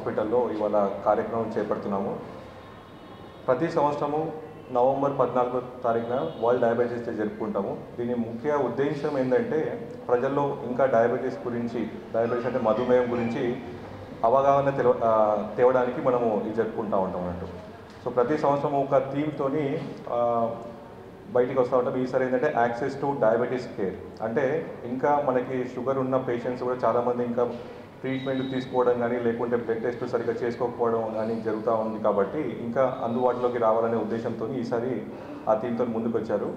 హాస్పిటల్లో ఇవాళ కార్యక్రమం చేపడుతున్నాము ప్రతి సంవత్సరము నవంబర్ పద్నాలుగో తారీఖున వరల్డ్ డయాబెటీస్ డే జరుపుకుంటాము దీని ముఖ్య ఉద్దేశం ఏంటంటే ప్రజల్లో ఇంకా డయాబెటీస్ గురించి డయాబెటీస్ అంటే మధుమేహం గురించి అవగాహన తెల ఆ, తేవడానికి మనము ఇది జరుపుకుంటూ ఉంటాం అన్నట్టు సో ప్రతి సంవత్సరం ఒక థీమ్తోని బయటికి వస్తూ ఉంటాం ఈసారి ఏంటంటే యాక్సెస్ టు డయాబెటీస్ కేర్ అంటే ఇంకా మనకి షుగర్ ఉన్న పేషెంట్స్ కూడా చాలామంది ఇంకా ట్రీట్మెంట్ తీసుకోవడం కానీ లేకుంటే బ్లడ్ టెస్ట్ సరిగ్గా చేసుకోకపోవడం కానీ జరుగుతూ ఉంది కాబట్టి ఇంకా అందుబాటులోకి రావాలనే ఉద్దేశంతో ఈసారి ఆ థీమ్తో ముందుకు వచ్చారు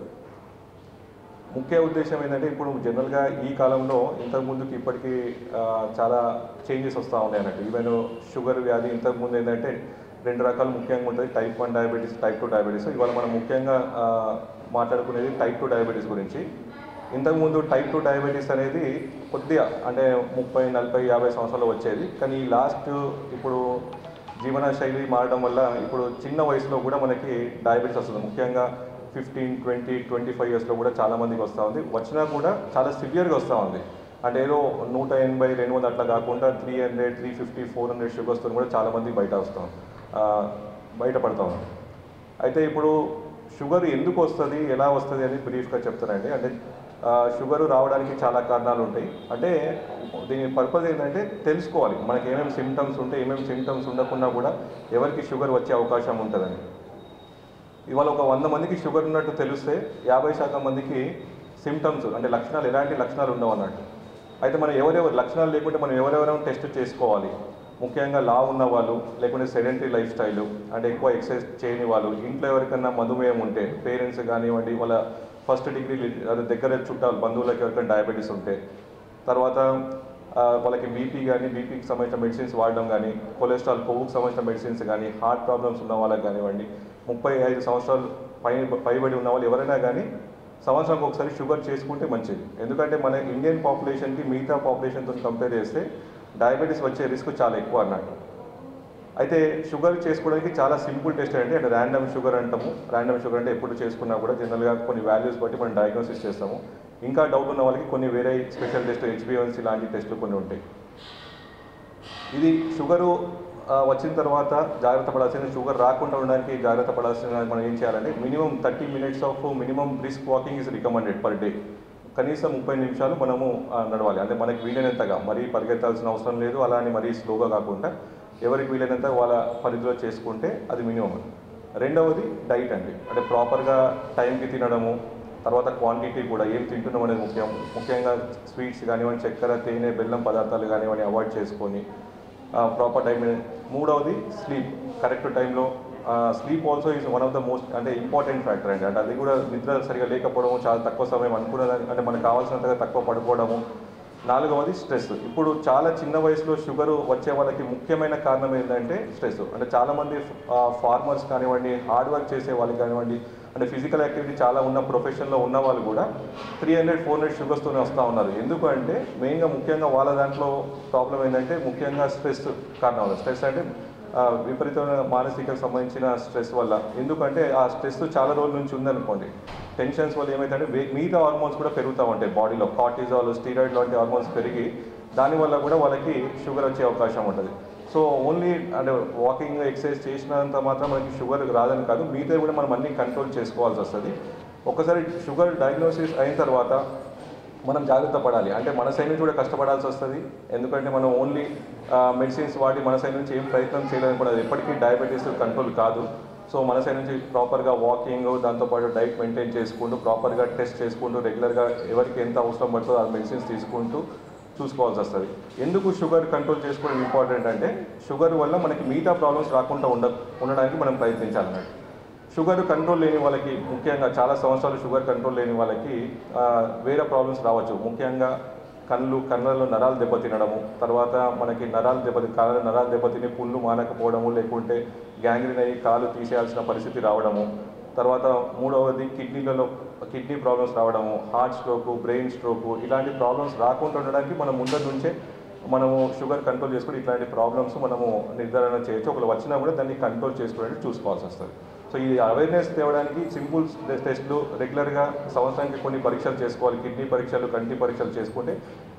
ముఖ్య ఉద్దేశం ఏంటంటే ఇప్పుడు జనరల్గా ఈ కాలంలో ఇంతకు ముందుకి ఇప్పటికీ ఆ, చాలా చేంజెస్ వస్తూ ఉన్నాయి అన్నట్టు ఈవెన్ షుగర్ వ్యాధి ఇంతకు ముందు ఏంటంటే రెండు రకాలు ముఖ్యంగా ఉంటుంది type one diabetes type two diabetes ఇవాళ మనం ముఖ్యంగా ఆ, మాట్లాడుకునేది టైప్ టూ డయాబెటీస్ గురించి ఇంతకుముందు టైప్ టూ డయాబెటీస్ అనేది కొద్దిగా అంటే ముప్పై నలభై యాభై సంవత్సరాలు వచ్చేది కానీ ఈ లాస్ట్ ఇప్పుడు జీవన శైలి మారడం వల్ల ఇప్పుడు చిన్న వయసులో కూడా మనకి డయాబెటీస్ వస్తుంది ముఖ్యంగా ఫిఫ్టీన్ ట్వంటీ ట్వంటీ ఫైవ్ ఇయర్స్లో కూడా చాలా మందికి వస్తూ ఉంది వచ్చినా కూడా చాలా సివియర్గా వస్తూ ఉంది అంటే ఏదో నూట ఎనభై రెండు వందలు అట్లా కాకుండా three hundred three fifty four hundred షుగర్స్తో కూడా చాలా మంది బయట వస్తాం ఆ, బయటపడతా ఉన్నాం అయితే ఇప్పుడు షుగర్ ఎందుకు వస్తుంది ఎలా వస్తుంది అని బ్రీఫ్గా చెప్తానండి అంటే ఆ, షుగర్ రావడానికి చాలా కారణాలు ఉంటాయి అంటే దీని పర్పస్ ఏంటంటే తెలుసుకోవాలి మనకి ఏమేమి సిమ్టమ్స్ ఉంటాయి ఏమేమి సిమ్టమ్స్ ఉండకుండా కూడా ఎవరికి షుగర్ వచ్చే అవకాశం ఉంటుందని ఇవాళ ఒక వంద మందికి షుగర్ ఉన్నట్టు తెలిస్తే యాభై శాతం మందికి సిమ్టమ్స్ అంటే లక్షణాలు ఎలాంటి లక్షణాలు ఉండవు అన్నట్టు అయితే మనం ఎవరెవరు లక్షణాలు లేకుంటే మనం ఎవరెవరైనా టెస్ట్ చేసుకోవాలి ముఖ్యంగా లా ఉన్న వాళ్ళు లేకుంటే సెడెంటరీ లైఫ్ స్టైల్ అంటే ఎక్కువ ఎక్సర్సైజ్ చేయని వాళ్ళు ఇంట్లో ఎవరికైనా మధుమేహం ఉంటే పేరెంట్స్ కానివ్వండి వాళ్ళ ఫస్ట్ డిగ్రీ అదే దగ్గర చుట్టాలు బంధువులకి ఎవరికైనా డయాబెటీస్ ఉంటే తర్వాత ఆ, వాళ్ళకి బీపీ కానీ బీపీకి సంబంధించిన మెడిసిన్స్ వాడడం కానీ కొలెస్ట్రాల్ కొవ్వుకు సంబంధించిన మెడిసిన్స్ కానీ హార్ట్ ప్రాబ్లమ్స్ ఉన్న వాళ్ళకి కానివ్వండి ముప్పై ఐదు సంవత్సరాలు పై పైబడి ఉన్న వాళ్ళు ఎవరైనా కానీ సంవత్సరానికి ఒకసారి షుగర్ చేసుకుంటే మంచిది ఎందుకంటే మన ఇండియన్ పాపులేషన్కి మిగతా పాపులేషన్తో కంపేర్ చేస్తే డయాబెటీస్ వచ్చే రిస్క్ చాలా ఎక్కువ అన్నట్టు అయితే షుగర్ చేసుకోవడానికి చాలా సింపుల్ టెస్ట్ అండి అంటే ర్యాండమ్ షుగర్ అంటాము ర్యాండమ్ షుగర్ అంటే ఎప్పుడు చేసుకున్నా కూడా జనరల్గా కొన్ని వాల్యూస్ బట్టి మనం డయాగ్నోసిస్ చేస్తాము ఇంకా డౌట్ ఉన్న వాళ్ళకి కొన్ని వేరే స్పెషల్ టెస్ట్ హెచ్బిఎన్సీ లాంటి టెస్టులు కొన్ని ఉంటాయి ఇది షుగరు ఆ, వచ్చిన తర్వాత జాగ్రత్త పడాల్సింది షుగర్ రాకుండా ఉండడానికి జాగ్రత్త పడాల్సిన మనం ఏం చేయాలంటే minimum thirty minutes of minimum brisk walking is recommended per day కనీసం ముప్పై నిమిషాలు మనము ఆ, నడవాలి అంటే మనకి వీలైనంతగా మరీ పరిగెత్తాల్సిన అవసరం లేదు అలా అని మరీ స్లోగా కాకుండా ఎవరికి వీలైనంత వాళ్ళ పరిధిలో చేసుకుంటే అది మినిమం రెండవది డైట్ అండి అంటే ప్రాపర్గా టైంకి తినడము తర్వాత క్వాంటిటీ కూడా ఏం తింటున్నాం అనేది ముఖ్యం ముఖ్యంగా స్వీట్స్ కానివ్వండి చక్కెర తేనె బెల్లం పదార్థాలు కానివ్వండి అవాయిడ్ చేసుకొని ప్రాపర్ టైం మూడవది స్లీప్ కరెక్ట్ టైంలో sleep also is one of the most అంటే ఇంపార్టెంట్ ఫ్యాక్టర్ అండి అంటే అది కూడా నిద్ర సరిగా లేకపోవడము చాలా తక్కువ సమయం అనుకున్న దాని- అంటే మనకు కావాల్సినంతగా తక్కువ పడుకోవడము నాలుగవది స్ట్రెస్ ఇప్పుడు చాలా చిన్న వయసులో షుగర్ వచ్చే వాళ్ళకి ముఖ్యమైన కారణం ఏంటంటే స్ట్రెస్ అంటే చాలామంది ఫార్మర్స్ కానివ్వండి హార్డ్ వర్క్ చేసే వాళ్ళకి కానివ్వండి అంటే ఫిజికల్ యాక్టివిటీ చాలా ఉన్న ప్రొఫెషన్లో ఉన్న వాళ్ళు కూడా త్రీ హండ్రెడ్ ఫోర్ హండ్రెడ్ షుగర్స్తోనే వస్తూ ఉన్నారు ఎందుకు అంటే మెయిన్గా ముఖ్యంగా వాళ్ళ దాంట్లో ప్రాబ్లం ఏంటంటే ముఖ్యంగా స్ట్రెస్ కారణం వల్ల స్ట్రెస్ అంటే ఆ, విపరీతమైన మానసిక సంబంధించిన స్ట్రెస్ వల్ల ఎందుకంటే ఆ స్ట్రెస్ చాలా రోజుల నుంచి ఉందనుకోండి టెన్షన్స్ వల్ల ఏమైతే మిగతా హార్మోన్స్ కూడా పెరుగుతూ ఉంటాయి బాడీలో కార్టిజాల్ స్టీరాయిడ్ లాంటి హార్మోన్స్ పెరిగి దానివల్ల కూడా వాళ్ళకి షుగర్ వచ్చే అవకాశం ఉంటుంది సో ఓన్లీ అంటే వాకింగ్ ఎక్సర్సైజ్ చేసినంత మాత్రం మనకి షుగర్ రాదని కాదు మిగతా కూడా మనం అన్ని కంట్రోల్ చేసుకోవాల్సి వస్తుంది ఒకసారి షుగర్ డయాగ్నోసిస్ అయిన తర్వాత మనం జాగ్రత్త పడాలి అంటే మన సైడ్ నుంచి కూడా కష్టపడాల్సి వస్తుంది ఎందుకంటే మనం ఓన్లీ మెడిసిన్స్ వాడి మన సైడ్ నుంచి ఏం ప్రయత్నం చేయలేదు కూడా అది ఎప్పటికీ డయాబెటీస్ కంట్రోల్ కాదు సో మన సైడ్ నుంచి ప్రాపర్గా వాకింగ్ దాంతోపాటు డైట్ మెయింటైన్ చేసుకుంటూ ప్రాపర్గా టెస్ట్ చేసుకుంటూ రెగ్యులర్గా ఎవరికి ఎంత అవసరం పడుతుందో ఆ మెడిసిన్స్ తీసుకుంటూ చూసుకోవాల్సి వస్తుంది ఎందుకు షుగర్ కంట్రోల్ చేసుకోవడం ఇంపార్టెంట్ అంటే షుగర్ వల్ల మనకి మిగతా ప్రాబ్లమ్స్ రాకుండా ఉండ ఉండడానికి మనం ప్రయత్నించాలన్నట్టు షుగర్ కంట్రోల్ లేని వాళ్ళకి ముఖ్యంగా చాలా సంవత్సరాలు షుగర్ కంట్రోల్ లేని వాళ్ళకి ఆ, వేరే ప్రాబ్లమ్స్ రావచ్చు ముఖ్యంగా కళ్ళు కళ్ళలో నరాలు దెబ్బతినడము తర్వాత మనకి నరాలు దెబ్బతి కాళ్ళ నరాలు దెబ్బతిని పుళ్ళు మానకపోవడము లేకుంటే గ్యాంగ్రీన్ అయ్యి కాలు తీసేయాల్సిన పరిస్థితి రావడము తర్వాత మూడవది కిడ్నీలలో కిడ్నీ ప్రాబ్లమ్స్ రావడము హార్ట్ స్ట్రోక్ బ్రెయిన్ స్ట్రోక్ ఇలాంటి ప్రాబ్లమ్స్ రాకుండా ఉండడానికి మనం ముందర నుంచే మనము షుగర్ కంట్రోల్ చేసుకుని ఇట్లాంటి ప్రాబ్లమ్స్ మనము నిర్ధారణ చేయొచ్చు ఒకవేళ వచ్చినా కూడా దాన్ని కంట్రోల్ చేసుకోవడానికి చూసుకోవాల్సి వస్తుంది సో ఈ అవేర్నెస్ తేవడానికి సింపుల్ టెస్ట్లు రెగ్యులర్గా సంవత్సరానికి కొన్ని పరీక్షలు చేసుకోవాలి కిడ్నీ పరీక్షలు కంటి పరీక్షలు చేసుకుంటే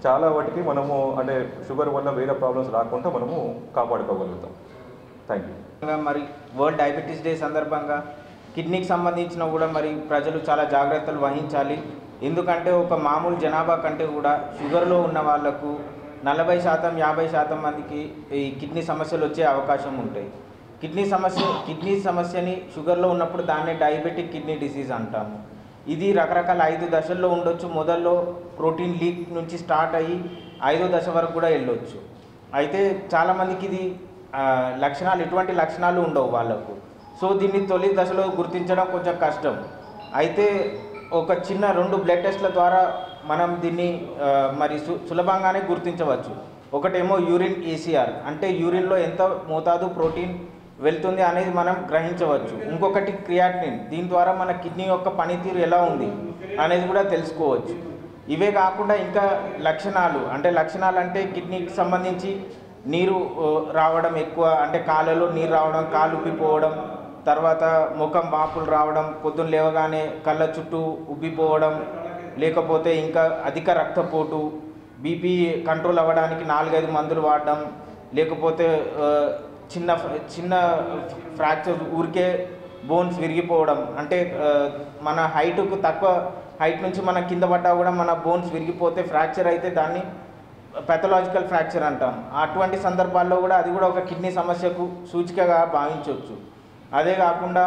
చాలా వాటికి మనము అంటే షుగర్ వల్ల వేరే ప్రాబ్లమ్స్ రాకుండా మనము కాపాడుకోగలుగుతాం థ్యాంక్ యూ ఇంకా మరి వరల్డ్ డయాబెటీస్ డే సందర్భంగా కిడ్నీకి సంబంధించిన కూడా మరి ప్రజలు చాలా జాగ్రత్తలు వహించాలి ఎందుకంటే ఒక మామూలు జనాభా కంటే కూడా షుగర్లో ఉన్న వాళ్ళకు నలభై శాతం యాభై శాతం మందికి ఈ కిడ్నీ సమస్యలు వచ్చే అవకాశం ఉంటాయి కిడ్నీ సమస్య కిడ్నీ సమస్యని షుగర్లో ఉన్నప్పుడు దాన్నే డయాబెటిక్ కిడ్నీ డిసీజ్ అంటాము ఇది రకరకాల ఐదు దశల్లో ఉండొచ్చు మొదల్లో ప్రోటీన్ లీక్ నుంచి స్టార్ట్ అయ్యి ఐదో దశ వరకు కూడా వెళ్ళొచ్చు అయితే చాలామందికి ఇది ఆ, లక్షణాలు ఎటువంటి లక్షణాలు ఉండవు వాళ్ళకు సో దీన్ని తొలి దశలో గుర్తించడం కొంచెం కష్టం అయితే ఒక చిన్న రెండు బ్లడ్ టెస్ట్ల ద్వారా మనం దీన్ని ఆ, మరి సు సులభంగానే గుర్తించవచ్చు ఒకటేమో యూరిన్ ఏసీఆర్ అంటే యూరిన్లో ఎంత మోతాదు ప్రోటీన్ వెళ్తుంది అనేది మనం గ్రహించవచ్చు ఇంకొకటి క్రియాటినిన్ దీని ద్వారా మన కిడ్నీ యొక్క పనితీరు ఎలా ఉంది అనేది కూడా తెలుసుకోవచ్చు ఇవే కాకుండా ఇంకా లక్షణాలు అంటే లక్షణాలు అంటే కిడ్నీకి సంబంధించి నీరు ఆ, రావడం ఎక్కువ అంటే కాళ్ళలో నీరు రావడం కాలు ఉబ్బిపోవడం తర్వాత ముఖం వాపులు రావడం పొద్దున్న లేవగానే కళ్ళ చుట్టూ ఉబ్బిపోవడం లేకపోతే ఇంకా అధిక రక్తపోటు బీపీ కంట్రోల్ అవ్వడానికి నాలుగైదు మందులు వాడడం లేకపోతే ఆ, చిన్న చిన్న ఫ్రాక్చర్ ఊరికే బోన్స్ విరిగిపోవడం అంటే ఆ, మన హైట్కు తక్కువ హైట్ నుంచి మనం కింద పడ్డా కూడా మన బోన్స్ విరిగిపోతే ఫ్రాక్చర్ అయితే దాన్ని పెథలాజికల్ ఫ్రాక్చర్ అంటాం అటువంటి సందర్భాల్లో కూడా అది కూడా ఒక కిడ్నీ సమస్యకు సూచికగా భావించవచ్చు అదే కాకుండా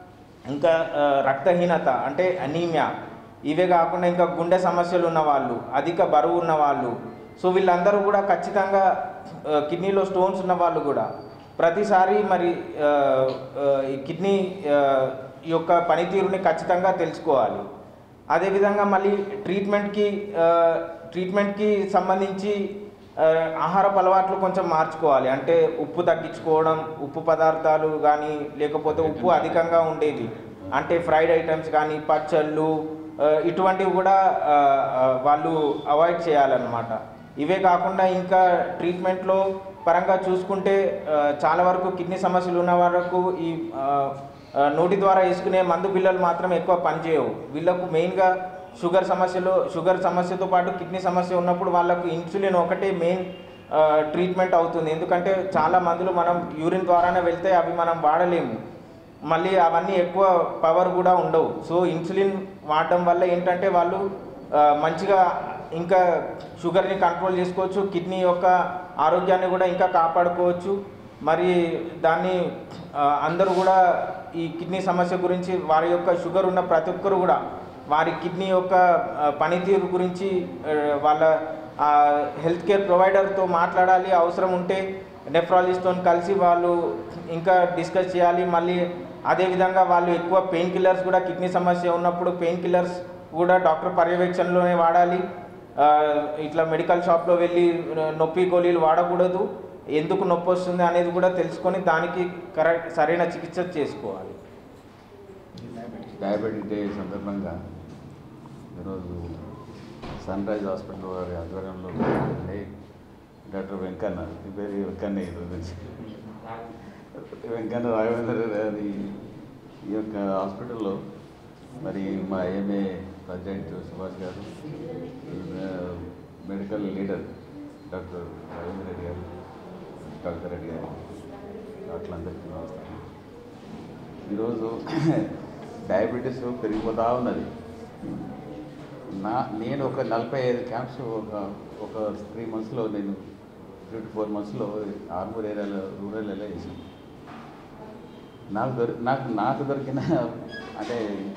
ఇంకా ఆ, రక్తహీనత అంటే అనీమియా ఇవే కాకుండా ఇంకా గుండె సమస్యలు ఉన్న వాళ్ళు అధిక బరువు ఉన్న వాళ్ళు సో వీళ్ళందరూ కూడా ఖచ్చితంగా ఆ, కిడ్నీలో స్టోన్స్ ఉన్న వాళ్ళు కూడా ప్రతిసారి మరి ఆ, ఆ, ఈ కిడ్నీ ఆ, యొక్క పనితీరుని ఖచ్చితంగా తెలుసుకోవాలి అదేవిధంగా మళ్ళీ ట్రీట్మెంట్కి ఆ, ట్రీట్మెంట్కి సంబంధించి ఆ, ఆహారపు అలవాట్లు కొంచెం మార్చుకోవాలి అంటే ఉప్పు తగ్గించుకోవడం ఉప్పు పదార్థాలు కానీ లేకపోతే ఉప్పు అధికంగా ఉండేది అంటే ఫ్రైడ్ ఐటమ్స్ కానీ పచ్చళ్ళు ఆ, ఇటువంటివి కూడా ఆ, ఆ, వాళ్ళు అవాయిడ్ చేయాలన్నమాట ఇవే కాకుండా ఇంకా ట్రీట్మెంట్లో పరంగా చూసుకుంటే ఆ, చాలా వరకు కిడ్నీ సమస్యలు ఉన్న వరకు ఈ ఆ, ఆ, నోటి ద్వారా వేసుకునే మందు బిళ్ళలు మాత్రం ఎక్కువ పనిచేయవు వీళ్ళకు మెయిన్గా షుగర్ సమస్యలు షుగర్ సమస్యతో పాటు కిడ్నీ సమస్య ఉన్నప్పుడు వాళ్ళకు ఇన్సులిన్ ఒకటే మెయిన్ ట్రీట్మెంట్ అవుతుంది ఎందుకంటే చాలా మందులు మనం యూరిన్ ద్వారానే వెళ్తే అవి మనం వాడలేము మళ్ళీ అవన్నీ ఎక్కువ పవర్ కూడా ఉండవు సో ఇన్సులిన్ వాడడం వల్ల ఏంటంటే వాళ్ళు ఆ, మంచిగా ఇంకా షుగర్ని కంట్రోల్ చేసుకోవచ్చు కిడ్నీ యొక్క ఆరోగ్యాన్ని కూడా ఇంకా కాపాడుకోవచ్చు మరి దాన్ని ఆ, అందరూ కూడా ఈ కిడ్నీ సమస్య గురించి వారి యొక్క షుగర్ ఉన్న ప్రతి ఒక్కరు కూడా వారి కిడ్నీ యొక్క ఆ, పనితీరు గురించి ఆ, వాళ్ళ హెల్త్ కేర్ ప్రొవైడర్తో మాట్లాడాలి అవసరం ఉంటే నెఫ్రాలజిస్ట్తో కలిసి వాళ్ళు ఇంకా డిస్కస్ చేయాలి మళ్ళీ అదేవిధంగా వాళ్ళు ఎక్కువ పెయిన్ కిల్లర్స్ కూడా కిడ్నీ సమస్య ఉన్నప్పుడు పెయిన్ కిల్లర్స్ కూడా డాక్టర్ పర్యవేక్షణలోనే వాడాలి ఆ, ఇట్లా మెడికల్ షాప్లో వెళ్ళి నొప్పి గోళీలు వాడకూడదు ఎందుకు నొప్పి వస్తుంది అనేది కూడా తెలుసుకొని దానికి కరెక్ట్ సరైన చికిత్స చేసుకోవాలి డయాబెటిక్ డే సందర్భంగా ఈరోజు సన్ రైజ్ హాస్పిటల్ వారి ఆధ్వర్యంలో ఉండే డాక్టర్ వెంకన్న ఈ పేరు వెంకన్న ఈరోజు నుంచి వెంకన్న రాఘవేంద్ర గారి ఈ యొక్క హాస్పిటల్లో మరి మా ఏఎంఏ ప్రెసిడెంట్ సుభాష్ గారు ఈ, ఆ, medical leader doctor Ravindra Reddy garu doctor Reddy గారు డాక్టర్లందరికీ నమస్కారం ఈరోజు డయాబెటీస్ పెరిగిపోతూ ఉన్నది నా నేను ఒక నలభై ఐదు క్యాంప్స్ ఒక ఒక త్రీ మంత్స్లో నేను త్రీ టు ఫోర్ మంత్స్లో ఆర్మూర్ ఏరియాలో రూరల్ ఏరియా చేశాను నాకు దొరి నాకు నాకు దొరికిన అంటే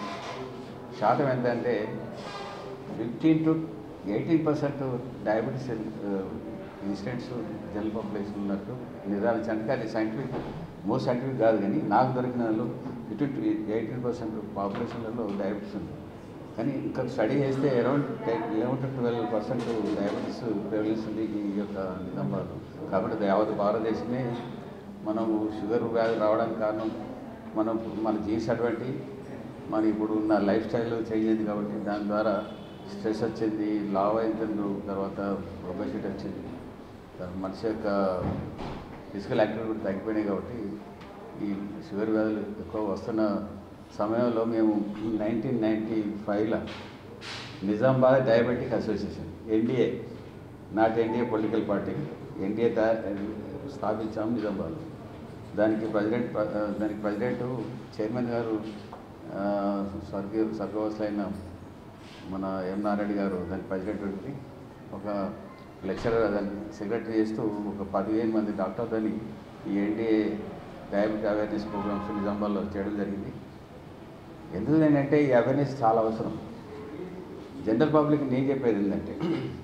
శాతం ఏంటంటే fifteen to eighteen percent diabetes incidents general population ఉన్నట్టు నిర్ధారించడానికి అది సైంటిఫిక్ మోస్ట్ సైంటిఫిక్ కాదు కానీ నాకు దొరికిన వాళ్ళు ఇటు ఎయిటీన్ పర్సెంట్ పాపులేషన్లలో డయాబెటీస్ ఉంది కానీ ఇంకా స్టడీ చేస్తే around eleven to twelve percent diabetes prevalence ఉంది ఈ యొక్క నిజామాబాద్ కాబట్టి యావత్ భారతదేశమే మనము షుగర్ వ్యాధి రావడానికి కారణం మనం మన జీన్స్ అటువంటి మన ఇప్పుడు ఉన్న లైఫ్ స్టైల్ చేంజ్ అయింది కాబట్టి దాని ద్వారా స్ట్రెస్ వచ్చింది లావ్ అయిన తర్వాత ఒబెసిటీ వచ్చింది తర్వాత మనిషి యొక్క ఫిజికల్ యాక్టివిటీ కూడా తగ్గిపోయినాయి కాబట్టి ఈ షుగర్ వ్యాధులు ఎక్కువ వస్తున్న సమయంలో మేము నైన్టీన్ నైంటీ ఫైవ్లో నిజామాబాద్ డయాబెటిక్ అసోసియేషన్ ఎన్డీఏ నాటి ఎన్డీఏ పొలిటికల్ పార్టీ ఎన్డీఏ తయా- స్థాపించాము నిజామాబాద్ దానికి ప్రెసిడెంట్ దానికి ప్రెసిడెంట్ చైర్మన్ గారు ఆ, స్వర్గీయ స్వర్గవాసులైన మన ఎం నారాయణ గారు దానికి ప్రెసిడెంట్ ఉండి ఒక లెక్చరర్ దాన్ని సెక్రటరీ చేస్తూ ఒక పదిహేను మంది డాక్టర్లని ఈ ఎన్డీఏ డయాబెటిక్ అవేర్నెస్ ప్రోగ్రామ్స్ నిజామాబాద్లో చేయడం జరిగింది ఎందుకు ఏంటంటే ఈ అవేర్నెస్ చాలా అవసరం జనరల్ పబ్లిక్ నేను చెప్పేది ఏంటంటే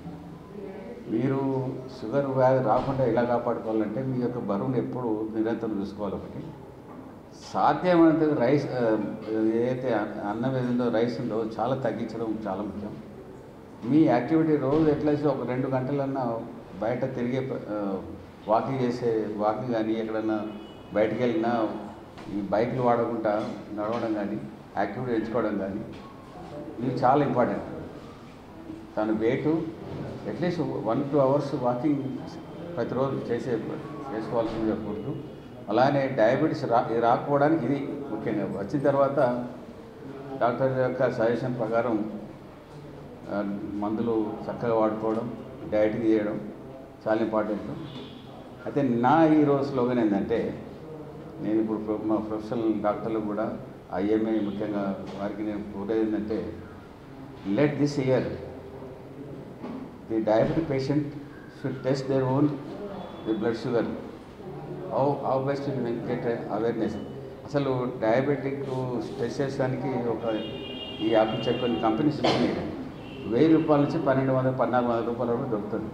మీరు షుగర్ వ్యాధి రాకుండా ఎలా కాపాడుకోవాలంటే మీ యొక్క బరువును ఎప్పుడు నిరంతరం చూసుకోవాలి ఒకటి సాధ్యమైనంత రైస్ ఆ, ఏదైతే అన్న- అన్నం ఏదో రైస్ ఉందో చాలా తగ్గించడం చాలా ముఖ్యం మీ యాక్టివిటీ రోజు ఎట్లయితే ఒక రెండు గంటలన్నా బయట తిరిగే ఆ, వాకింగ్ చేసే వాకింగ్ కానీ ఎక్కడన్నా బయటికి వెళ్ళినా ఈ బైక్లు వాడకుండా నడవడం కానీ యాక్టివిటీ ఎంచుకోవడం కానీ ఇవి చాలా ఇంపార్టెంట్ తన weight at least one two hours walking ప్రతిరోజు చేసే చేసుకోవాల్సిందిగా కోరుతూ అలానే డయాబెటీస్ రా ఇది రాకపోవడానికి ఇది ముఖ్యంగా వచ్చిన తర్వాత డాక్టర్ యొక్క సజెషన్ ప్రకారం ఆ, మందులు చక్కగా వాడుకోవడం డైటింగ్ చేయడం చాలా ఇంపార్టెంట్ అయితే నా ఈ రోజు స్లోగన్ ఏంటంటే నేను ఇప్పుడు ప్రొ- మా ప్రొఫెషనల్ డాక్టర్లు కూడా ఐఎంఏ ముఖ్యంగా వారికి నేను కోరేది ఏంటంటే let this year the diabetic patient should test their own the blood sugar how how best get awareness అసలు డయాబెటిక్ టెస్ట్ చేసడానికి ఒక ఈ యాప్ ఇచ్చే కొన్ని కంపెనీస్ ఉన్నాయి వెయ్యి రూపాయల నుంచి పన్నెండు వందల పద్నాలుగు వందల రూపాయల వరకు దొరుకుతుంది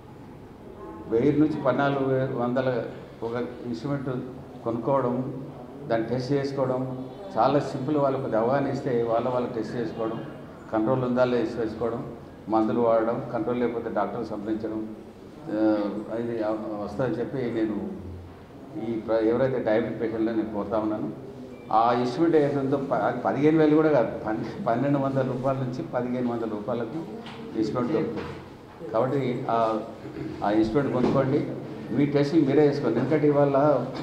వెయ్యి నుంచి పద్నాలుగు వే- వందల ఒక ఇన్స్ట్రుమెంట్ కొనుక్కోవడం దాన్ని టెస్ట్ చేసుకోవడం చాలా సింపుల్ వాళ్ళకు కొద్ది అవగాహన ఇస్తే వాళ్ళ వాళ్ళు టెస్ట్ చేసుకోవడం కంట్రోల్ ఉందా లేదా చేసుకోవడం మందులు వాడడం కంట్రోల్ లేకపోతే డాక్టర్ సంప్రదించడం ఆ, ఇది వస్తుందని చెప్పి నేను ఈ ప్ర- ఎవరైతే డయాబెటిక్ పేషెంట్లో నేను కోరుతా ఉన్నాను ఆ ఇన్స్ట్రుమెంట్ ఏదైతే ఉందో ప- అది పదిహేను వేలు కూడా కాదు పన్నె పన్నెండు వందల రూపాయల నుంచి పదిహేను వందల రూపాయలకి ఇన్స్ట్రుమెంట్ దొరుకుతుంది కాబట్టి ఆ ఆ ఇన్స్ట్రుమెంట్ కొనుక్కోండి మీ టెస్టులు మీరే చేసుకోండి ఎందుకంటే ఇవాళ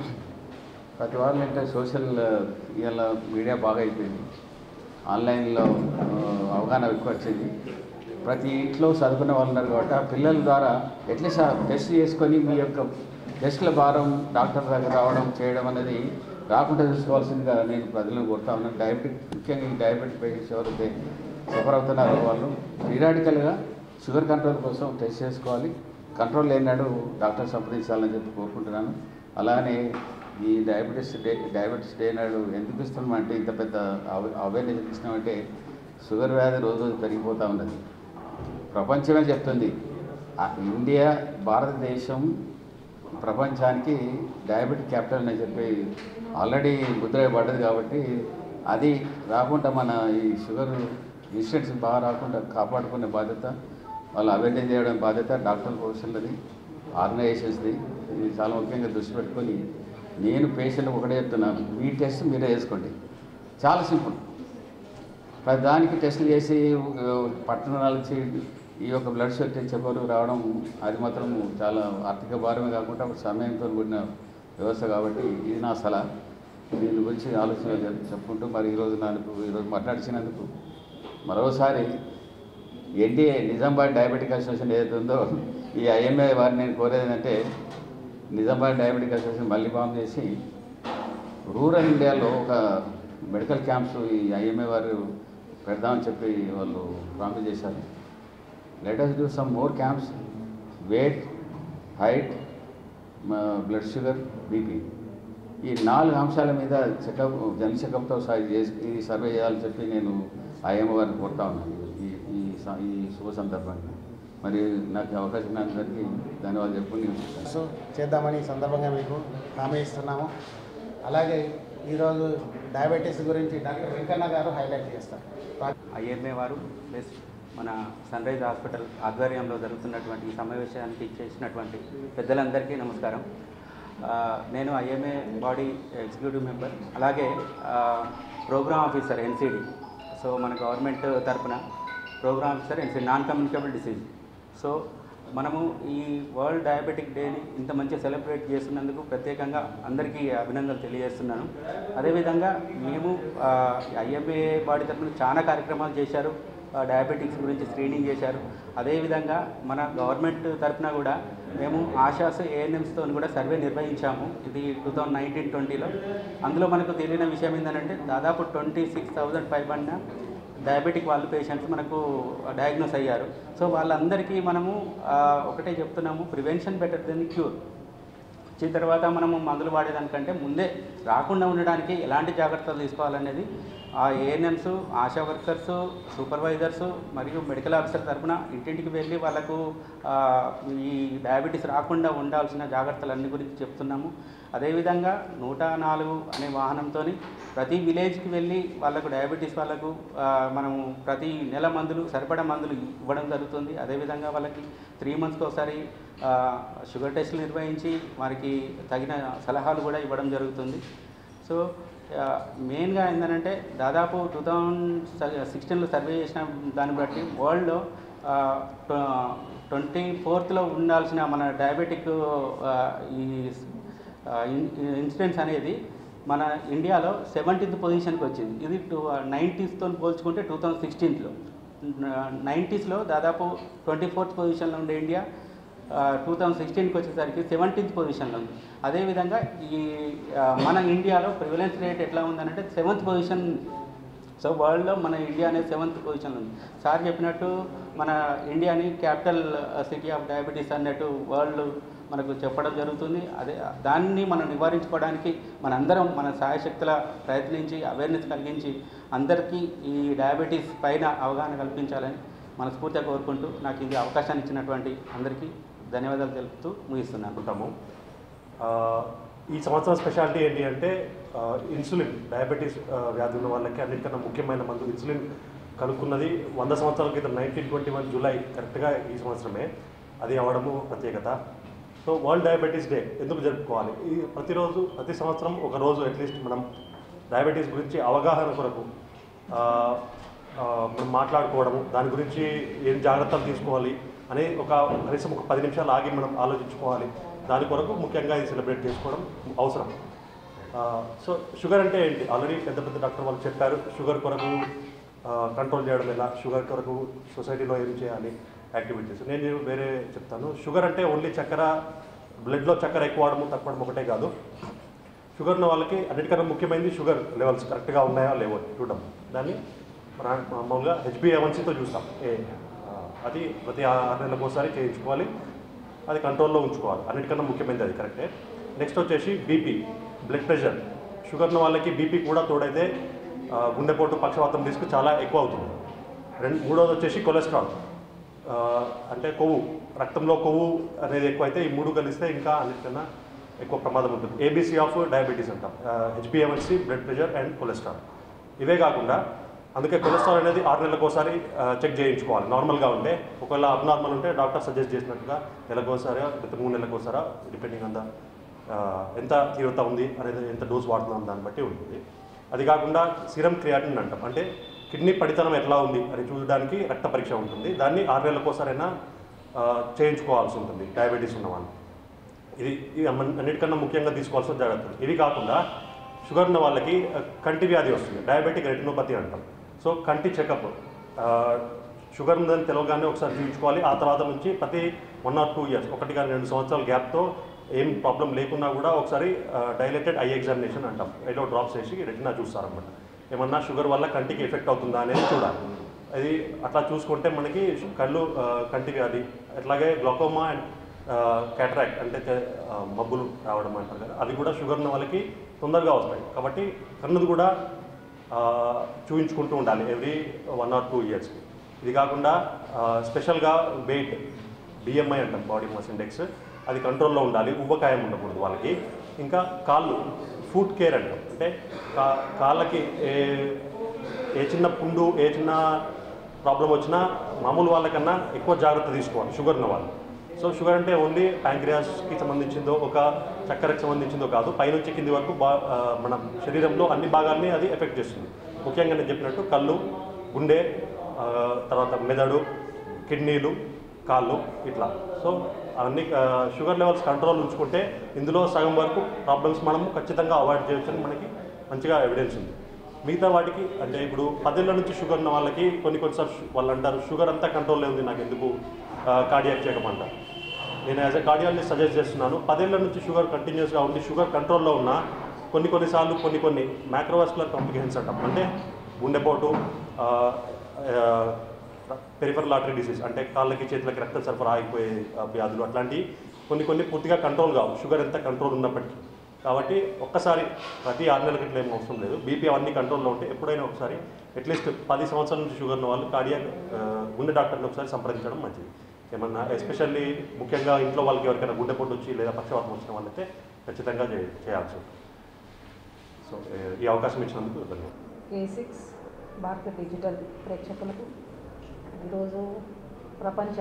ప్రతి వాళ్ళు ఏంటంటే సోషల్ ఇవాళ మీడియా బాగా అయిపోయింది ఆన్లైన్లో ఆ, అవగాహన ఎక్కువ వచ్చింది ప్రతి ఇంట్లో చదువుకునే వాళ్ళు ఉన్నారు కాబట్టి ఆ పిల్లల ద్వారా ఎట్లీస్ట్ ఆ టెస్ట్ చేసుకొని మీ యొక్క టెస్ట్ల భారం డాక్టర్ దగ్గర రావడం చేయడం అనేది రాకుండా చూసుకోవాల్సిందిగా నేను ప్రజలను కోరుతా ఉన్నాను డయాబెటిక్ ముఖ్యంగా ఈ డయాబెటిక్ పేషెంట్స్ ఎవరైతే సఫర్ అవుతున్నారో వాళ్ళు పీరియాడికల్గా షుగర్ కంట్రోల్ కోసం టెస్ట్ చేసుకోవాలి కంట్రోల్ లేనాడు డాక్టర్ సంప్రదించాలని చెప్పి కోరుకుంటున్నాను అలానే ఈ డయాబెటీస్ డే డయాబెటీస్ డే నాడు ఎందుకు ఇస్తున్నామంటే ఇంత పెద్ద అవేర్నెస్ ఇస్తున్నామంటే షుగర్ వ్యాధి రోజు రోజు పెరిగిపోతూ ఉన్నది ప్రపంచమే చెప్తుంది ఆ ఇండియా భారతదేశం ప్రపంచానికి డయాబెటిక్ క్యాపిటల్ అని చెప్పి ఆల్రెడీ ముద్ర పడ్డది కాబట్టి అది రాకుండా మన ఈ షుగర్ ఇన్సిడెంట్స్ బాగా రాకుండా కాపాడుకునే బాధ్యత వాళ్ళు అవేర్నెస్ చేయడం బాధ్యత డాక్టర్ ప్రొఫెషన్లది ఆర్గనైజేషన్స్ది ఇది చాలా ముఖ్యంగా దృష్టి పెట్టుకొని నేను పేషెంట్ ఒకటే చెప్తున్నాను మీ టెస్ట్ మీరే చేసుకోండి చాలా సింపుల్ ప్రతి దానికి టెస్టులు చేసి ఆ, పట్టణాల నుంచి ఈ యొక్క బ్లడ్ షుగర్ టెస్ట్ చెప్పరు రావడం అది మాత్రం చాలా ఆర్థిక భారమే కాకుండా ఒక సమయంతో కూడిన వ్యవస్థ కాబట్టి ఇది నా సలహా దీని గురించి ఆలోచన చెప్- చెప్పుకుంటూ మరి ఈరోజు నాకు ఈరోజు మాట్లాడిచినందుకు మరోసారి ఎన్డీఏ నిజామాబాద్ డయాబెటిక్ అసోసియేషన్ ఏదైతే ఉందో ఈ ఐఎంఏ వారిని నేను కోరేది ఏంటంటే నిజామాబాద్ డయాబెటిక్ అసోసియేషన్ మళ్ళీ ఫామ్ చేసి రూరల్ ఇండియాలో ఒక మెడికల్ క్యాంప్స్ ఈ ఐఎంఏ వారు పెడదామని చెప్పి వాళ్ళు ప్రామిస్ చేశారు let us do some more camps weight height blood sugar BP ఈ నాలుగు అంశాల మీద చెకప్ జన్ చెకప్తో చేసి ఈ సర్వే చేయాలని చెప్పి నేను ఐఎంఓ వారిని కోరుతా ఉన్నాను ఈ ఈ స- ఈ శుభ సందర్భంగా మరి నాకు ఈ అవకాశం ఇచ్చినందుకు ధన్యవాదాలు చెప్పుకుని సో చేద్దామని ఈ సందర్భంగా మీకు హామీ ఇస్తున్నాము అలాగే ఈరోజు డయాబెటీస్ గురించి డాక్టర్ వెంకన్న గారు హైలైట్ చేస్తారు ఐఎంఏ వారు ప్లస్ మన సన్ రైజ్ హాస్పిటల్ ఆధ్వర్యంలో జరుగుతున్నటువంటి ఈ సమావేశానికి చేసినటువంటి పెద్దలందరికీ నమస్కారం ఆ, నేను ఐఎంఏ బాడీ ఎగ్జిక్యూటివ్ మెంబర్ అలాగే ప్రోగ్రామ్ ఆఫీసర్ ఎన్సిడి సో మన గవర్నమెంట్ తరపున program officer NCD non communicable disease so మనము ఈ వరల్డ్ డయాబెటిక్ డేని ఇంత మంచిగా సెలబ్రేట్ చేస్తున్నందుకు ప్రత్యేకంగా అందరికీ అభినందనలు తెలియజేస్తున్నాను అదేవిధంగా మేము ఐఎంఏ బాడీ తరఫున చాలా కార్యక్రమాలు చేశారు ఆ, డయాబెటిక్స్ గురించి స్క్రీనింగ్ చేశారు అదేవిధంగా మన గవర్నమెంట్ తరఫున కూడా మేము ఆశాస్ ఏఎన్ఎంస్తో కూడా సర్వే నిర్వహించాము ఇది టూ థౌజండ్ నైన్టీన్ ట్వంటీలో అందులో మనకు తెలియని విషయం ఏంటంటే దాదాపు twenty six thousand five hundred diabetic వాళ్ళు పేషెంట్స్ మనకు డయాగ్నోస్ అయ్యారు సో వాళ్ళందరికీ మనము ఆ, ఒకటే చెప్తున్నాము ప్రివెన్షన్ బెటర్ దెన్ క్యూర్ వచ్చిన తర్వాత మనము మందులు వాడేదానికంటే ముందే రాకుండా ఉండడానికి ఎలాంటి జాగ్రత్తలు తీసుకోవాలనేది ఆ ఏఎన్ఎంస్ ఆశా వర్కర్స్ సూపర్వైజర్స్ మరియు మెడికల్ ఆఫీసర్ తరఫున ఇంటింటికి వెళ్ళి వాళ్ళకు ఆ, ఈ డయాబెటీస్ రాకుండా ఉండాల్సిన జాగ్రత్తలన్నీ గురించి చెప్తున్నాము అదేవిధంగా నూట నాలుగు అనే వాహనంతో ప్రతి విలేజ్కి వెళ్ళి వాళ్ళకు డయాబెటీస్ వాళ్ళకు ఆ, మనము ప్రతి నెల మందులు సరిపడా మందులు ఇవ్వడం జరుగుతుంది అదేవిధంగా వాళ్ళకి త్రీ మంత్స్కి ఒకసారి ఆ, షుగర్ టెస్టులు నిర్వహించి వారికి తగిన సలహాలు కూడా ఇవ్వడం జరుగుతుంది సో ఆ, మెయిన్గా ఏంటంటే దాదాపు టూ థౌజండ్ సిక్స్టీన్లో సర్వే చేసిన దాన్ని బట్టి వరల్డ్లో ట్వంటీ ఫోర్త్లో ఉండాల్సిన మన డయాబెటిక్ ఆ, ఈ ఇన్సిడెంట్స్ అనేది మన ఇండియాలో సెవెంటీన్త్ పొజిషన్కి వచ్చింది ఇది టూ నైంటీస్తో పోల్చుకుంటే టూ థౌజండ్ సిక్స్టీన్లో నైంటీస్లో దాదాపు ట్వంటీ ఫోర్త్ పొజిషన్లో ఉండే ఇండియా టూ థౌజండ్ సిక్స్టీన్కి వచ్చేసరికి సెవెంటీన్త్ పొజిషన్లో ఉంది అదేవిధంగా ఈ ఆ, మన ఇండియాలో ప్రివలెన్స్ రేట్ ఎట్లా ఉందనంటే సెవెంత్ పొజిషన్ సో వరల్డ్లో మన ఇండియా అనేది సెవెంత్ పొజిషన్లో ఉంది సార్ చెప్పినట్టు మన ఇండియాని క్యాపిటల్ సిటీ ఆఫ్ డయాబెటీస్ అన్నట్టు వరల్డ్ మనకు చెప్పడం జరుగుతుంది అదే దాన్ని మనం నివారించుకోవడానికి మనందరం మన సాయశక్తుల ప్రయత్నించి అవేర్నెస్ కలిగించి అందరికీ ఈ డయాబెటీస్ పైన అవగాహన కల్పించాలని మనస్ఫూర్తిగా కోరుకుంటూ నాకు ఇది అవకాశాన్ని ఇచ్చినటువంటి అందరికీ ధన్యవాదాలు తెలుపుతూ ముగిస్తున్నాను అనుకుంటాము ఆ, ఈ సంవత్సరం స్పెషాలిటీ ఏంటి అంటే ఆ, ఇన్సులిన్ డయాబెటీస్ ఆ, వ్యాధి ఉన్న వాళ్ళకి అన్నిటికన్నా ముఖ్యమైన మందు ఇన్సులిన్ కనుక్కున్నది వంద సంవత్సరాల క్రితం నైన్టీన్ ట్వంటీ వన్ జూలై కరెక్ట్గా ఈ సంవత్సరమే అది అవడము ప్రత్యేకత సో వరల్డ్ డయాబెటీస్ డే ఎందుకు జరుపుకోవాలి ఈ ప్రతిరోజు ప్రతి సంవత్సరం ఒక రోజు అట్లీస్ట్ మనం డయాబెటీస్ గురించి అవగాహన కొరకు ఆ, ఆ, మనం మాట్లాడుకోవడము దాని గురించి ఏం జాగ్రత్తలు తీసుకోవాలి అని ఒక కనీసం ఒక పది నిమిషాలు ఆగి మనం ఆలోచించుకోవాలి దాని కొరకు ముఖ్యంగా ఇది సెలబ్రేట్ చేసుకోవడం అవసరం ఆ, సో షుగర్ అంటే ఏంటి ఆల్రెడీ పెద్ద పెద్ద డాక్టర్ వాళ్ళు చెప్పారు షుగర్ కొరకు కంట్రోల్ చేయడం ఎలా షుగర్ కొరకు సొసైటీలో ఏం చేయాలి యాక్టివిటీస్ నేను వేరే చెప్తాను షుగర్ అంటే ఓన్లీ చక్కెర బ్లడ్లో చక్కెర ఎక్కువ అవడము తక్కువడం ఒకటే కాదు షుగర్ ఉన్న వాళ్ళకి అన్నిటికన్నా ముఖ్యమైనది షుగర్ లెవెల్స్ కరెక్ట్గా ఉన్నాయా లేవో చూడడం దాన్ని మన మామూలుగా హెచ్బిఏవన్సీతో చూస్తాం ఏ ఆ, అది ప్రతి ఆరు నెలలకు ఒకసారి చేయించుకోవాలి అది కంట్రోల్లో ఉంచుకోవాలి అన్నిటికన్నా ముఖ్యమైనది అది కరెక్టే నెక్స్ట్ వచ్చేసి బీపీ బ్లడ్ ప్రెషర్ షుగర్ ఉన్న వాళ్ళకి బీపీ కూడా తోడైతే ఆ, గుండెపోటు పక్షవాతం రిస్క్ చాలా ఎక్కువ అవుతుంది రెండు మూడోది వచ్చేసి కొలెస్ట్రాల్ ఆ, అంటే కొవ్వు రక్తంలో కొవ్వు అనేది ఎక్కువైతే ఈ మూడు కలిస్తే ఇంకా అన్నిటికన్నా ఎక్కువ ప్రమాదం ఉంటుంది ఏబీసీ ఆఫ్ డయాబెటీస్ అంటాం హెచ్బిఎవన్సీ బ్లడ్ ప్రెషర్ అండ్ కొలెస్ట్రాల్ ఇవే కాకుండా అందుకే కొలెస్ట్రాల్ అనేది ఆరు నెలలకు ఒకసారి చెక్ చేయించుకోవాలి నార్మల్గా ఉంటే ఒకవేళ అబ్నార్మల్ ఉంటే డాక్టర్ సజెస్ట్ చేసినట్టుగా నెలకు ఒకసారి లేకపోతే మూడు నెలలకు ఒకసారి డిపెండింగ్ అంత ఎంత తీవ్రత ఉంది అనేది ఎంత డోస్ వాడుతున్నాం దాన్ని బట్టి ఉంటుంది అది కాకుండా సిరం క్రియాటిన్ అంటాం అంటే కిడ్నీ పడితనం ఎట్లా ఉంది అని చూడడానికి రక్త పరీక్ష ఉంటుంది దాన్ని ఆరు నెలలకు ఒకసారైనా ఆ, చేయించుకోవాల్సి ఉంటుంది డయాబెటీస్ ఉన్న వాళ్ళు ఇది ఇది అమ్మ- అన్నిటికన్నా ముఖ్యంగా తీసుకోవాల్సిన జాగ్రత్తలు ఇవి కాకుండా షుగర్ ఉన్న వాళ్ళకి ఆ, కంటి వ్యాధి వస్తుంది డయాబెటిక్ రెటినోపతి అంటాం సో కంటి చెకప్ షుగర్ ఉందని తెలవగానే ఒకసారి చూపించుకోవాలి ఆ తర్వాత నుంచి ప్రతి వన్ ఆర్ టూ ఇయర్స్ ఒకటి కానీ రెండు సంవత్సరాల గ్యాప్తో ఏం ప్రాబ్లం లేకున్నా కూడా ఒకసారి డైలెటెడ్ ఐ ఎగ్జామినేషన్ అంటాం ఐలో డ్రాప్స్ వేసి రెటినా చూస్తారన్నమాట ఏమన్నా షుగర్ వల్ల కంటికి ఎఫెక్ట్ అవుతుందా అనేది చూడాలి అది అట్లా చూసుకుంటే మనకి కళ్ళు ఆ, కంటి వ్యాధి అట్లాగే గ్లకోమా అండ్ క్యాటరాక్ట్ అంటే తె- ఆ, మబ్బులు రావడం అంటారు కదా అవి కూడా షుగర్ ఉన్న వాళ్ళకి తొందరగా వస్తాయి కాబట్టి కన్నుది కూడా ఆ, చూయించుకుంటూ ఉండాలి ఎవ్రీ వన్ ఆర్ టూ ఇయర్స్కి ఇది కాకుండా ఆ, స్పెషల్గా వెయిట్ బిఎంఐ అంటాం బాడీ మాస్ ఇండెక్స్ అది కంట్రోల్లో ఉండాలి ఉబ్బకాయం ఉండకూడదు వాళ్ళకి ఇంకా కాళ్ళు ఫుడ్ కేర్ అంటాం అంటే కా కాళ్ళకి ఏ ఏ చిన్న పుండు ఏ చిన్న ప్రాబ్లం వచ్చినా మామూలు వాళ్ళకన్నా ఎక్కువ జాగ్రత్త తీసుకోవాలి షుగర్ ఉన్న వాళ్ళు సో షుగర్ అంటే ఓన్లీ ప్యాంక్రియాస్కి సంబంధించిందో ఒక చక్కెరకు సంబంధించిందో కాదు పైనుంచి కింది వరకు బా ఆ, మన శరీరంలో అన్ని భాగాల్ని అది ఎఫెక్ట్ చేస్తుంది ముఖ్యంగా నేను చెప్పినట్టు కళ్ళు గుండె ఆ, తర్వాత మెదడు కిడ్నీలు కాళ్ళు ఇట్లా సో అన్ని ఆ, షుగర్ లెవెల్స్ కంట్రోల్ ఉంచుకుంటే ఇందులో సగం వరకు ప్రాబ్లమ్స్ మనము ఖచ్చితంగా అవాయిడ్ చేయొచ్చని మనకి మంచిగా ఎవిడెన్స్ ఉంది మిగతా వాటికి అంటే ఇప్పుడు పదేళ్ళ నుంచి షుగర్ ఉన్న వాళ్ళకి కొన్ని కొన్నిసార్లు షు- వాళ్ళు అంటారు షుగర్ అంతా కంట్రోల్లో ఉంది నాకు ఎందుకు కార్డియాక్ చెకప్ అంటారు నేను యాజ్ అ కార్డియాలజిస్ట్ సజెస్ట్ చేస్తున్నాను పదేళ్ల నుంచి షుగర్ కంటిన్యూస్గా ఉండి షుగర్ కంట్రోల్లో ఉన్న కొన్ని కొన్నిసార్లు కొన్ని కొన్ని మ్యాక్రోవాస్కులర్ కాంప్లికేషన్స్ అంటాం అంటే గుండెపోటు పెరిఫరల్ ఆర్టరీ డిసీజ్ అంటే కాళ్ళకి చేతులకి రక్త సరఫరా ఆగిపోయే ఆ, వ్యాధులు అట్లాంటివి కొన్ని కొన్ని పూర్తిగా కంట్రోల్ కావు షుగర్ ఎంత కంట్రోల్ ఉన్నప్పటికీ కాబట్టి ఒక్కసారి ప్రతి ఆరు నెలలకి ఇట్లా ఏం అవసరం లేదు బీపీ అవన్నీ కంట్రోల్లో ఉంటే ఎప్పుడైనా ఒకసారి అట్లీస్ట్ పది సంవత్సరాల నుంచి షుగర్ ఉన్న వాళ్ళు కార్డియాక్ గుండె డాక్టర్ని ఒకసారి సంప్రదించడం మంచిది ఏమన్నా ఎస్పెషల్లీ ముఖ్యంగా ఇంట్లో వాళ్ళకి ఎవరికైనా గుండెపోటు వచ్చి లేదా పక్షవాతం వచ్చిన వాళ్ళైతే ఖచ్చితంగా చే- చేయాల్సి ఉంటుంది సో ఏ- ఈ అవకాశం ఇచ్చినందుకు ధన్యవాదాలు ఏ సిక్స్ భారత డిజిటల్ ప్రేక్షకులకు ఈరోజు ప్రపంచ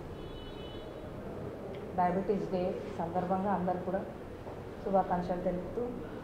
డయాబెటీస్ డే సందర్భంగా అందరు కూడా శుభాకాంక్షలు తెలుపుతూ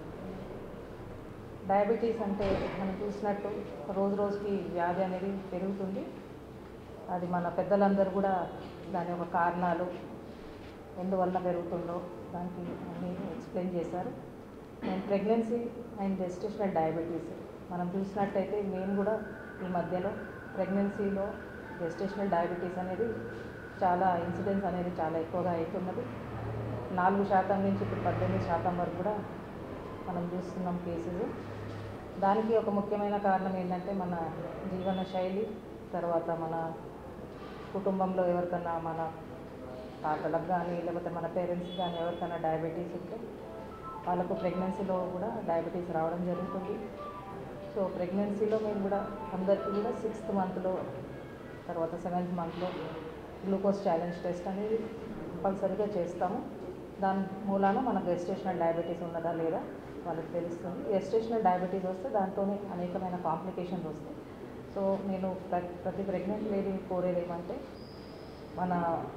డయాబెటీస్ అంటే మనం చూసినట్టు రోజు రోజుకి వ్యాధి అనేది పెరుగుతుంది అది మన పెద్దలందరూ కూడా దాని యొక్క కారణాలు ఎందువల్ల పెరుగుతుందో దానికి అన్ని ఎక్స్ప్లెయిన్ చేశారు నేను ప్రెగ్నెన్సీ అండ్ జెస్టేషనల్ డయాబెటీస్ మనం చూసినట్టయితే మేము కూడా ఈ మధ్యలో ప్రెగ్నెన్సీలో జెస్టేషనల్ డయాబెటీస్ అనేది చాలా ఇన్సిడెన్స్ అనేది చాలా ఎక్కువగా అవుతున్నది నాలుగు శాతం నుంచి ఇప్పుడు పద్దెనిమిది శాతం వరకు కూడా మనం చూస్తున్నాం కేసెస్ దానికి ఒక ముఖ్యమైన కారణం ఏంటంటే మన జీవన శైలి తర్వాత మన కుటుంబంలో ఎవరికన్నా మన తాతలకు కానీ లేకపోతే మన పేరెంట్స్ కానీ ఎవరికైనా డయాబెటీస్ ఉంటే వాళ్ళకు ప్రెగ్నెన్సీలో కూడా డయాబెటీస్ రావడం జరుగుతుంది సో ప్రెగ్నెన్సీలో మేము కూడా అందరికీ కూడా సిక్స్త్ మంత్లో తర్వాత సెవెంత్ మంత్లో గ్లూకోజ్ ఛాలెంజ్ టెస్ట్ అనేది కంపల్సరీగా చేస్తాము దాని మూలాన మనకు గెస్టేషనల్ డయాబెటీస్ ఉన్నదా లేదా వాళ్ళకి తెలుస్తుంది గెస్టేషనల్ డయాబెటీస్ వస్తే దాంతోనే అనేకమైన కాంప్లికేషన్స్ వస్తాయి సో నేను ప్ర- ప్రతి ప్రెగ్నెంట్ లేడీ కోరేది ఏమంటే మన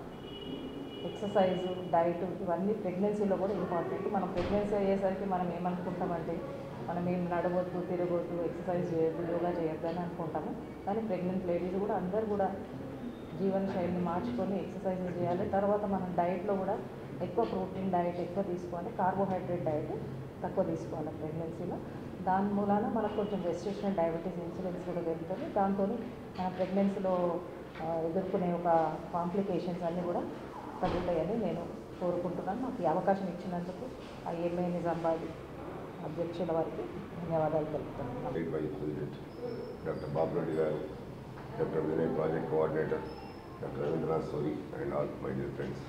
ఎక్సర్సైజ్ డైట్ ఇవన్నీ ప్రెగ్నెన్సీలో కూడా ఇంపార్టెంట్ మనం ప్రెగ్నెన్సీ అయ్యేసరికి మనం ఏమనుకుంటామంటే మనం ఏం నడవద్దు తిరగొద్దు ఎక్సర్సైజ్ చేయొద్దు యోగా చేయొద్దు అని అనుకుంటాము కానీ ప్రెగ్నెంట్ లేడీస్ కూడా అందరు కూడా జీవన శైలిని మార్చుకొని ఎక్సర్సైజ్ చేయాలి తర్వాత మనం డైట్లో కూడా ఎక్కువ ప్రోటీన్ డైట్ ఎక్కువ తీసుకోవాలి కార్బోహైడ్రేట్ డైట్ తక్కువ తీసుకోవాలి ప్రెగ్నెన్సీలో దాని మూలాన మనకు కొంచెం రెస్ట్రిక్షన్ డయాబెటీస్ ఇన్సూరెన్స్ కూడా పెరుగుతుంది దాంతో మన ప్రెగ్నెన్సీలో ఆ, ఎదుర్కొనే ఒక కాంప్లికేషన్స్ అన్నీ కూడా తగ్గుతాయని నేను కోరుకుంటున్నాను నాకు ఈ అవకాశం ఇచ్చినందుకు ఐఎంఏ నిజామాబాద్ అధ్యక్షుల వారికి ధన్యవాదాలు తెలుపుతున్నాను state vice president doctor Babu Reddy garu doctor Vinay project coordinator doctor Ravindranath sorry and all my dear friends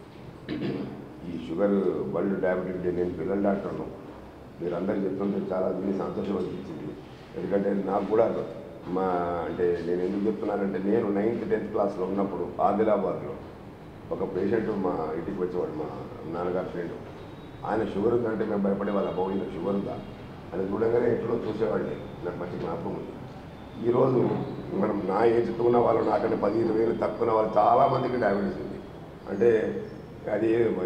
ఈ షుగర్ వరల్డ్ డయాబెటిక్ డే నేను పిల్లల డాక్టర్ను మీరు అందరు చెప్తుంటే చాలా విని సంతోషం అనిపించింది ఎందుకంటే నాకు కూడా మా అంటే నేను ఎందుకు చెప్తున్నానంటే నేను నైన్త్ టెన్త్ క్లాస్లో ఉన్నప్పుడు ఆదిలాబాద్లో ఒక పేషెంట్ మా ఇంటికి వచ్చేవాడు మా నాన్నగారి ఫ్రెండ్ ఆయన షుగర్ ఉందంటే మేము భయపడే వాళ్ళ బాబు ఈయనకు షుగర్ ఉందా అని చూడగానే ఎట్లో చూసేవాడిని నాకు మంచి జ్ఞాపకం ఉంది ఈరోజు మనం నా ఏజ్తో ఉన్న వాళ్ళు నాకంటే పది ఇరవై వేలు తక్కువ ఉన్న వాళ్ళు చాలామందికి డయాబెటీస్ ఉంది అంటే అది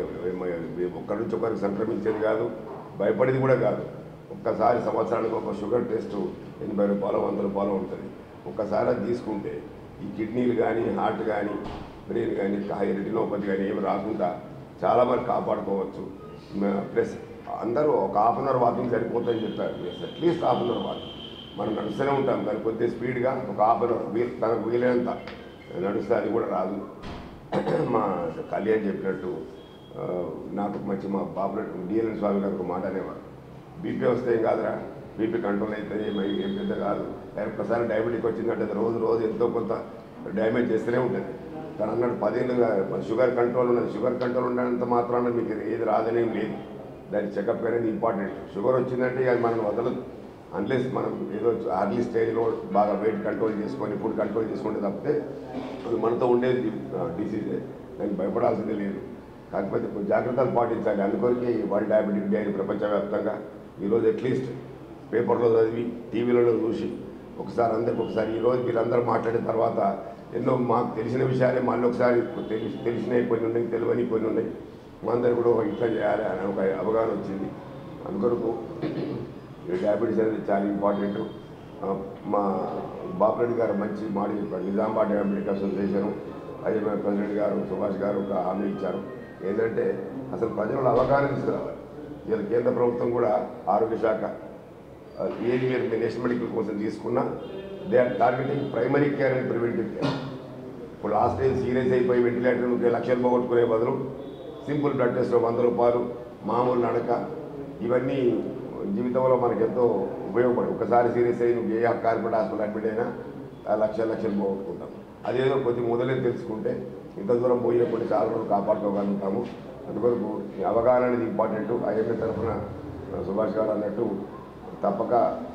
ఒక్కడి నుంచి ఒకరికి సంక్రమించేది కాదు భయపడేది కూడా కాదు ఒక్కసారి సంవత్సరానికి ఒక షుగర్ టెస్ట్ ఎనభై రూపాయలు వంద రూపాయలు ఉంటుంది ఒక్కసారి అది తీసుకుంటే ఈ కిడ్నీలు కానీ హార్ట్ కానీ బ్రెయిన్ కానీ రెటినోపతి కానీ ఏమి రాకుండా చాలా మంది కాపాడుకోవచ్చు ప్లస్ అందరూ ఒక హాఫ్ అన్ అవర్ వాకింగ్ సరిపోతుందని చెప్పారు at least half an hour walking మనం నడుస్తూనే ఉంటాం దాని కొద్దిగా స్పీడ్గా ఒక హాఫ్ అన్ అవర్ వీలు తనకు వీలైనంత నడుస్తే అది కూడా రాదు మా కళ్యాణ్ చెప్పినట్టు ఆ, నాకు మంచి మా బాబు డిఎల్ఎన్ స్వామి గారు ఒక మాట అనేవారు బీపీ వస్తే ఏం కాదురా బీపీ కంట్రోల్ అయితే ఏమై ఏం పెద్ద కాదు ఒక్కసారి డయాబెటిక్ వచ్చిందంటే అది రోజు రోజు ఎంతో కొంత డ్యామేజ్ చేస్తూనే ఉంటుంది తను అన్నాడు పదేళ్ళుగా షుగర్ కంట్రోల్ ఉన్నది షుగర్ కంట్రోల్ ఉన్నంత మాత్రాన మీకు ఏది రాదనేం లేదు దాని చెకప్ అనేది ఇంపార్టెంట్ షుగర్ వచ్చిందంటే అది మనం వదలదు అన్లెస్ మనం ఏదో అర్లీ స్టేజ్లో బాగా వెయిట్ కంట్రోల్ చేసుకొని ఫుడ్ కంట్రోల్ చేసుకుంటే తప్పితే అది మనతో ఉండేది డిసీజే దానికి భయపడాల్సిందే లేదు కాకపోతే కొంచెం జాగ్రత్తలు పాటించాలి అందుకొరకే ఈ వరల్డ్ డయాబెటిక్ డే అని ప్రపంచవ్యాప్తంగా ఈరోజు అట్లీస్ట్ పేపర్లో చదివి టీవీలలో చూసి ఒకసారి అందరికి ఒకసారి ఈరోజు మీరందరూ మాట్లాడిన తర్వాత ఎన్నో మాకు తెలిసిన విషయాలే మళ్ళీ ఒకసారి తెలిసి తెలిసినవి కొన్ని ఉన్నాయి తెలియని కొన్ని ఉన్నాయి మా అందరు కూడా ఇట్లా చేయాలి అనే ఒక అవగాహన వచ్చింది అందుకొరకు ఈ డయాబెటీస్ అనేది చాలా ఇంపార్టెంట్ ఆ, మా బాపిరెడ్డి గారు మంచి మాట చెప్పారు Nizamabad diabetic association IMI president garu Subhash గారు ఒక హామీ ఇచ్చారు ఏంటంటే అసలు ప్రజలలో అవగాహన తీసుకురావాలి ఇలా కేంద్ర ప్రభుత్వం కూడా ఆరోగ్య శాఖ ఏది మీరు నేషనల్ మెడికల్ కోసం తీసుకున్నా they are targeting primary care and preventive care ఇప్పుడు లాస్ట్ టైం సీరియస్ అయిపోయి వెంటిలేటర్ లక్షలు పోగొట్టుకునే బదులు సింపుల్ బ్లడ్ టెస్ట్ వంద రూపాయలు మామూలు నడక ఇవన్నీ జీవితంలో మనకు ఎంతో ఉపయోగపడి ఒకసారి సీరియస్ అయ్యి నువ్వు ఏ కార్పొరేట్ హాస్పిటల్ అడ్మిట్ అయినా ఆ లక్షలు లక్షలు పోగొట్టుకుంటాం అదేదో కొద్ది మొదలే తెలుసుకుంటే ఇంత దూరం పోయేప్పుడు చాలా రోజులు కాపాడుకోగలుగుతాము అందుకొరకు ఈ అవగాహన అనేది ఇంపార్టెంట్ ఐఎంఏ తరఫున సుభాష్ గారు అన్నట్టు తప్పక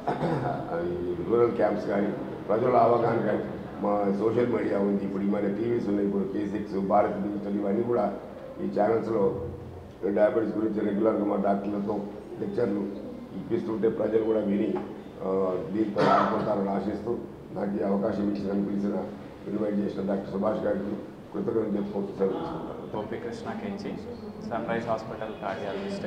ఈ రూరల్ క్యాంప్స్ కానీ ప్రజల అవగాహన కానీ మా సోషల్ మీడియా ఉంది ఇప్పుడు ఈ మన టీవీస్ ఉన్నాయి ఇప్పుడు కే సిక్స్ భారత్ డిజిటల్ ఇవన్నీ కూడా ఈ ఛానల్స్లో డయాబెటీస్ గురించి రెగ్యులర్గా మా డాక్టర్లతో లెక్చర్లు ఇప్పిస్తుంటే ప్రజలు కూడా విని ఆ, దీంతో ఆడుకుంటారని ఆశిస్తూ నాకు ఈ అవకాశం ఇచ్చిన పిలిచిన ఇన్వైట్ చేసిన డాక్టర్ సుభాష్ గారికి కృతజ్ఞతలు చెప్పుకుంటూ సెలవు తీసుకుంటాను Gopi Krishna Kenchi Sunrise Hospital cardiologist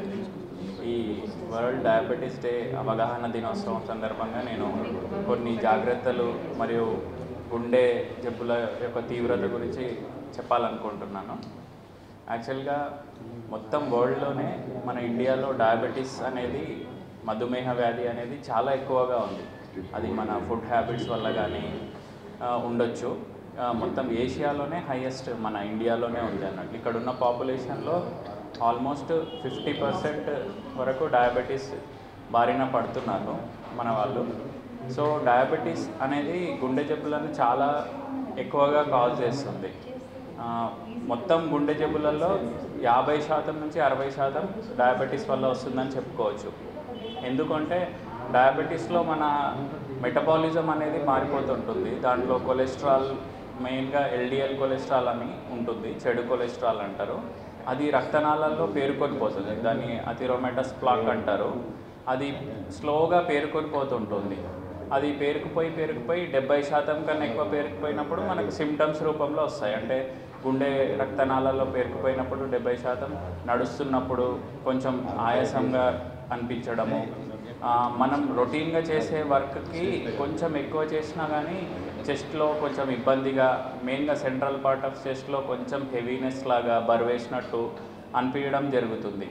ఈ వరల్డ్ డయాబెటీస్ డే అవగాహన దినోత్సవం సందర్భంగా నేను కొన్ని జాగ్రత్తలు మరియు గుండె జబ్బుల యొక్క తీవ్రత గురించి చెప్పాలనుకుంటున్నాను యాక్చువల్గా మొత్తం వరల్డ్లోనే మన ఇండియాలో డయాబెటీస్ అనేది మధుమేహ వ్యాధి అనేది చాలా ఎక్కువగా ఉంది అది మన ఫుడ్ హ్యాబిట్స్ వల్ల కానీ ఆ, ఉండొచ్చు ఆ, మొత్తం ఏషియాలోనే హైయెస్ట్ మన ఇండియాలోనే ఉంది అన్నట్టు ఇక్కడ ఉన్న పాపులేషన్లో ఆల్మోస్ట్ ఫిఫ్టీ పర్సెంట్ వరకు డయాబెటీస్ బారిన పడుతున్నారు మన వాళ్ళు సో డయాబెటీస్ అనేది గుండె జబ్బులను చాలా ఎక్కువగా కాజ్ చేస్తుంది ఆ, మొత్తం గుండె జబ్బులలో యాభై శాతం నుంచి అరవై శాతం డయాబెటీస్ వల్ల వస్తుందని చెప్పుకోవచ్చు ఎందుకంటే డయాబెటీస్లో మన మెటబాలిజం అనేది మారిపోతుంటుంది దాంట్లో కొలెస్ట్రాల్ మెయిన్గా ఎల్డిఎల్ కొలెస్ట్రాల్ అని ఉంటుంది చెడు కొలెస్ట్రాల్ అంటారు అది రక్తనాళాల్లో పేరుకొని పోతుంది దాన్ని అథిరోమెటస్ ప్లాక్ అంటారు అది స్లోగా పేరుకొని పోతుంటుంది అది పేరుకుపోయి పేరుకుపోయి డెబ్బై శాతం కన్నా ఎక్కువ పేరుకుపోయినప్పుడు మనకు సిమ్టమ్స్ రూపంలో వస్తాయి అంటే గుండె రక్తనాళాల్లో పేరుకుపోయినప్పుడు డెబ్బై శాతం నడుస్తున్నప్పుడు కొంచెం ఆయాసంగా అనిపించడము ఆ, మనం రొటీన్గా చేసే వర్క్కి కొంచెం ఎక్కువ చేసినా కానీ చెస్ట్లో కొంచెం ఇబ్బందిగా మెయిన్గా సెంట్రల్ పార్ట్ ఆఫ్ చెస్ట్లో కొంచెం హెవీనెస్ లాగా బరువేసినట్టు అనిపించడం జరుగుతుంది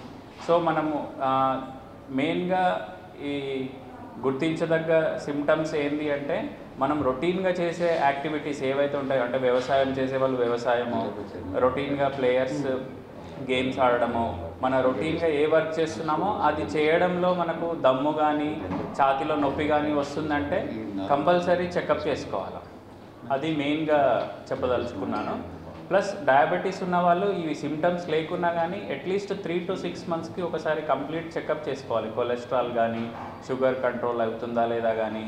సో మనము ఆ, మెయిన్గా ఈ గుర్తించదగ్గ సిమ్టమ్స్ ఏంటి అంటే మనం రొటీన్గా చేసే యాక్టివిటీస్ ఏవైతే ఉంటాయో అంటే వ్యవసాయం చేసే వాళ్ళు వ్యవసాయము రొటీన్గా ప్లేయర్స్ గేమ్స్ ఆడడము మన రొటీన్గా ఏ వర్క్ చేస్తున్నామో అది చేయడంలో మనకు దమ్ము కానీ ఛాతిలో నొప్పి కానీ వస్తుందంటే కంపల్సరీ చెకప్ చేసుకోవాలి అది మెయిన్గా చెప్పదలుచుకున్నాను ప్లస్ డయాబెటీస్ ఉన్న వాళ్ళు ఇవి సిమ్టమ్స్ లేకున్నా కానీ అట్లీస్ట్ త్రీ టు సిక్స్ మంత్స్కి ఒకసారి కంప్లీట్ చెకప్ చేసుకోవాలి కొలెస్ట్రాల్ కానీ షుగర్ కంట్రోల్ అవుతుందా లేదా కానీ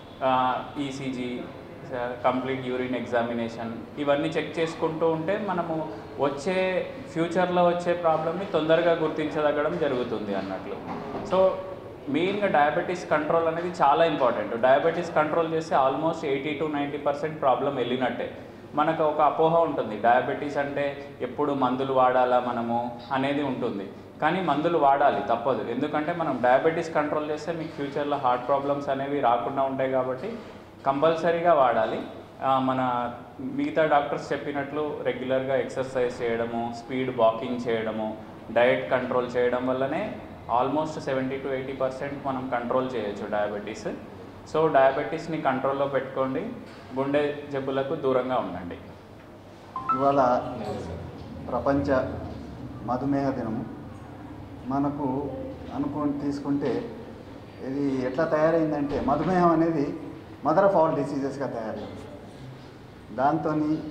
ఈసీజీ కంప్లీట్ యూరిన్ ఎగ్జామినేషన్ ఇవన్నీ చెక్ చేసుకుంటూ ఉంటే మనము వచ్చే ఫ్యూచర్లో వచ్చే ప్రాబ్లమ్ని తొందరగా గుర్తించదగడం జరుగుతుంది అన్నట్లు సో మెయిన్గా డయాబెటీస్ కంట్రోల్ అనేది చాలా ఇంపార్టెంట్ డయాబెటీస్ కంట్రోల్ చేస్తే almost eighty to ninety percent problem వెళ్ళినట్టే మనకు ఒక అపోహ ఉంటుంది డయాబెటీస్ అంటే ఎప్పుడు మందులు వాడాలా మనము అనేది ఉంటుంది కానీ మందులు వాడాలి తప్పదు ఎందుకంటే మనం డయాబెటీస్ కంట్రోల్ చేస్తే మీకు ఫ్యూచర్లో హార్ట్ ప్రాబ్లమ్స్ అనేవి రాకుండా ఉంటాయి కాబట్టి కంపల్సరీగా వాడాలి ఆ, మన మిగతా డాక్టర్స్ చెప్పినట్లు రెగ్యులర్గా ఎక్సర్సైజ్ చేయడము స్పీడ్ వాకింగ్ చేయడము డయట్ కంట్రోల్ చేయడం వల్లనే almost seventy to eighty percent మనం కంట్రోల్ చేయొచ్చు డయాబెటీస్ సో డయాబెటీస్ని కంట్రోల్లో పెట్టుకోండి గుండె జబ్బులకు దూరంగా ఉండండి ఇవాళ ప్రపంచ మధుమేహ దినము మనకు అనుకుని తీసుకుంటే ఇది ఎట్లా తయారైందంటే మధుమేహం అనేది మదర్ ఆఫ్ ఆల్ డిసీజెస్గా తయారైంది దాంతో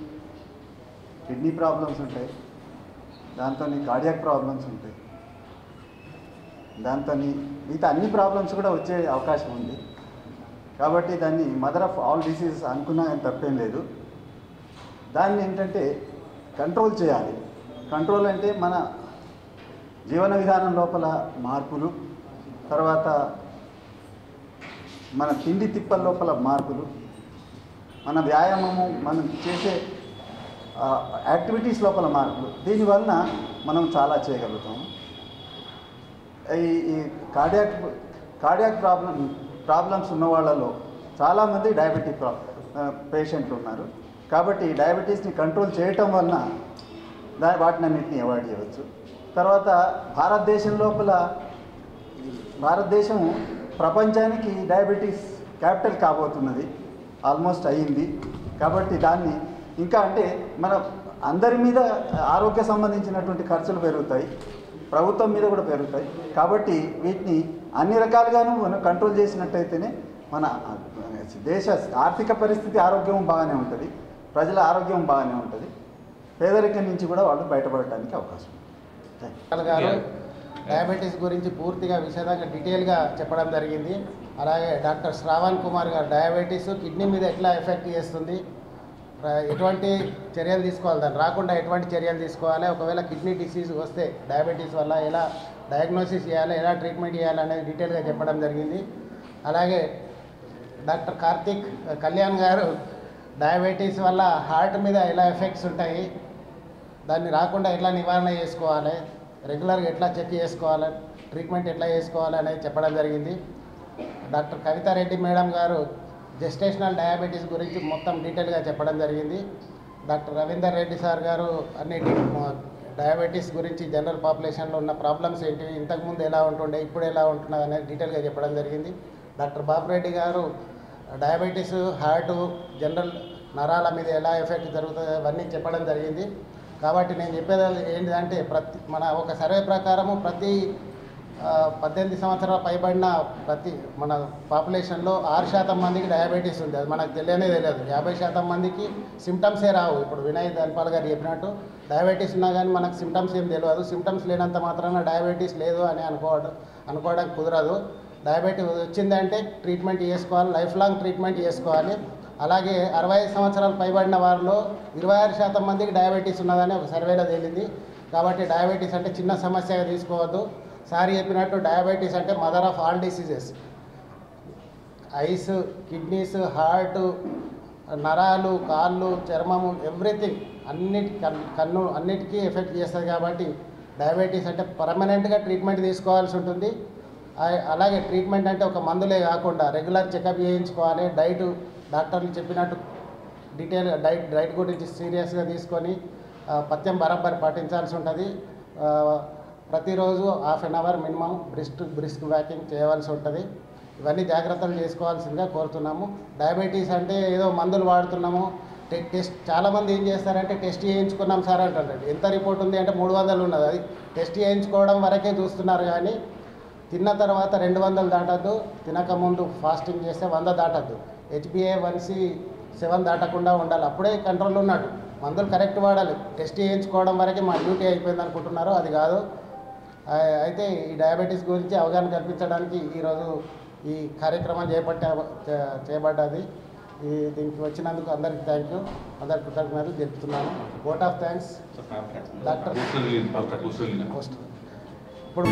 కిడ్నీ ప్రాబ్లమ్స్ ఉంటాయి దాంతో కార్డియాక్ ప్రాబ్లమ్స్ ఉంటాయి దాంతో మిగతా అన్ని ప్రాబ్లమ్స్ కూడా వచ్చే అవకాశం ఉంది కాబట్టి దాన్ని మదర్ ఆఫ్ ఆల్ డిసీజెస్ అనుకున్నా కానీ తప్పేం లేదు దాన్ని ఏంటంటే కంట్రోల్ చేయాలి కంట్రోల్ అంటే మన జీవన విధానం లోపల మార్పులు తర్వాత మన తిండి తిప్పల లోపల మార్పులు మన వ్యాయామము మనం చేసే ఆ, యాక్టివిటీస్ లోపల మార్పులు దీనివలన మనం చాలా చేయగలుగుతాము ఈ ఈ కార్డియాక్ కార్డియాక్ ప్రాబ్లం ప్రాబ్లమ్స్ ఉన్న వాళ్ళలో చాలామంది డయాబెటిక్ ప్రా పేషెంట్లు ఉన్నారు కాబట్టి డయాబెటీస్ని కంట్రోల్ చేయటం వలన దా వాటిని అన్నింటినీ అవాయిడ్ చేయవచ్చు తర్వాత భారతదేశం లోపల భారతదేశం ప్రపంచానికి డయాబెటీస్ క్యాపిటల్ కాబోతున్నది ఆల్మోస్ట్ అయ్యింది కాబట్టి దాన్ని ఇంకా అంటే మన అందరి మీద ఆరోగ్య సంబంధించినటువంటి ఖర్చులు పెరుగుతాయి ప్రభుత్వం మీద కూడా పెరుగుతాయి కాబట్టి వీటిని అన్ని రకాలుగాను మనం కంట్రోల్ చేసినట్టయితేనే మన దేశ ఆర్థిక పరిస్థితి ఆరోగ్యం బాగానే ఉంటుంది ప్రజల ఆరోగ్యం బాగానే ఉంటుంది పేదరికం నుంచి కూడా వాళ్ళు బయటపడటానికి అవకాశం ఉంది thank you. Doctor garu diabetes గురించి పూర్తిగా విశదంగా డీటెయిల్గా చెప్పడం జరిగింది అలాగే డాక్టర్ శ్రావణ్ కుమార్ గారు డయాబెటీస్ కిడ్నీ మీద ఎట్లా ఎఫెక్ట్ చేస్తుంది ర- ఎటువంటి చర్యలు తీసుకోవాలి దాన్ని రాకుండా ఎటువంటి చర్యలు తీసుకోవాలి ఒకవేళ కిడ్నీ డిసీజ్ వస్తే డయాబెటీస్ వల్ల ఎలా డయాగ్నోసిస్ చేయాలి ఎలా ట్రీట్మెంట్ చేయాలి అనేది డీటెయిల్గా చెప్పడం జరిగింది అలాగే డాక్టర్ కార్తిక్ కళ్యాణ్ గారు డయాబెటీస్ వల్ల హార్ట్ మీద ఎలా ఎఫెక్ట్స్ ఉంటాయి దాన్ని రాకుండా ఎట్లా నివారణ చేసుకోవాలి రెగ్యులర్గా ఎట్లా చెక్ చేసుకోవాలి ట్రీట్మెంట్ ఎట్లా చేసుకోవాలి అనేది చెప్పడం జరిగింది డాక్టర్ కవితారెడ్డి మేడం గారు జెస్టేషనల్ డయాబెటీస్ గురించి మొత్తం డీటెయిల్గా చెప్పడం జరిగింది డాక్టర్ రవీందర్ రెడ్డి సార్ గారు అన్ని డయాబెటీస్ గురించి జనరల్ పాపులేషన్లో ఉన్న ప్రాబ్లమ్స్ ఏంటి ఇంతకుముందు ఎలా ఉంటుండే ఇప్పుడు ఎలా ఉంటున్నది అనేది డీటెయిల్గా చెప్పడం జరిగింది డాక్టర్ బాపిరెడ్డి గారు డయాబెటీస్ హార్ట్ జనరల్ నరాల మీద ఎలా ఎఫెక్ట్ జరుగుతుంది అవన్నీ చెప్పడం జరిగింది కాబట్టి నేను చెప్పేది ఏంటిదంటే ప్రతి మన ఒక సర్వే ప్రకారము ప్రతి ఆ, పద్దెనిమిది సంవత్సరాల పైబడిన ప్రతి మన పాపులేషన్లో ఆరు శాతం మందికి డయాబెటీస్ ఉంది అది మనకు తెలియనే తెలియదు యాభై శాతం మందికి సిమ్టమ్సే రావు ఇప్పుడు వినయ్ ధన్పాల్ గారు చెప్పినట్టు డయాబెటీస్ ఉన్నా కానీ మనకు సిమ్టమ్స్ ఏం తెలియదు సిమ్టమ్స్ లేనంత మాత్రాన డయాబెటీస్ లేదు అని అనుకోవడం అనుకోవడానికి కుదరదు డయాబెటీస్ వచ్చిందంటే ట్రీట్మెంట్ చేసుకోవాలి లైఫ్ లాంగ్ ట్రీట్మెంట్ చేసుకోవాలి అలాగే అరవై ఐదు సంవత్సరాలు పైబడిన వారిలో ఇరవై ఆరు శాతం మందికి డయాబెటీస్ ఉన్నదని ఒక సర్వేలో తేలింది కాబట్టి డయాబెటీస్ అంటే చిన్న సమస్యగా తీసుకోవద్దు సార్ చెప్పినట్టు డయాబెటీస్ అంటే mother of all diseases eyes kidneys heart నరాలు కాళ్ళు చర్మము ఎవ్రీథింగ్ అన్నిటి కన్- కన్ను అన్నిటికీ ఎఫెక్ట్ చేస్తుంది కాబట్టి డయాబెటీస్ అంటే పర్మనెంట్గా ట్రీట్మెంట్ తీసుకోవాల్సి ఉంటుంది ఆ- అలాగే ట్రీట్మెంట్ అంటే ఒక మందులే కాకుండా రెగ్యులర్ చెకప్ చేయించుకోవాలి డైట్ డాక్టర్లు చెప్పినట్టు డీటెయిల్ డైట్ డైట్ గురించి సీరియస్గా తీసుకొని ఆ, పథ్యం బరాబర్ పాటించాల్సి ఉంటుంది ఆ, ప్రతిరోజు half an hour minimum brisk brisk walking చేయవలసి ఉంటుంది ఇవన్నీ జాగ్రత్తలు చేసుకోవాల్సిందిగా కోరుతున్నాము డయాబెటీస్ అంటే ఏదో మందులు వాడుతున్నాము టె- టెస్ట్ చాలామంది ఏం చేస్తారంటే టెస్ట్ చేయించుకున్నాం సార్ అంటారు ఎంత రిపోర్ట్ ఉంది అంటే మూడు వందలు ఉన్నది అది టెస్ట్ చేయించుకోవడం వరకే చూస్తున్నారు కానీ తిన్న తర్వాత రెండు వందలు దాటద్దు తినక ముందు ఫాస్టింగ్ చేస్తే వంద దాటద్దు హెచ్బిఏ వన్ సి సెవెన్ దాటకుండా ఉండాలి అప్పుడే కంట్రోల్ ఉన్నాడు మందులు కరెక్ట్ వాడాలి టెస్ట్ చేయించుకోవడం వరకే మా డ్యూటీ అయిపోయింది అనుకుంటున్నారు అది కాదు ఆ- అయితే ఈ డయాబెటీస్ గురించి అవగాహన కల్పించడానికి ఈరోజు ఈ కార్యక్రమం చేపట్ట చే- చేయబడ్డది ఈ దీనికి వచ్చినందుకు అందరికి థ్యాంక్ యూ అందరికి కృతజ్ఞతలు తెలుపుతున్నాను ఓట్ ఆఫ్ థ్యాంక్స్ డాక్టర్ పోస్ట్ ఇప్పుడు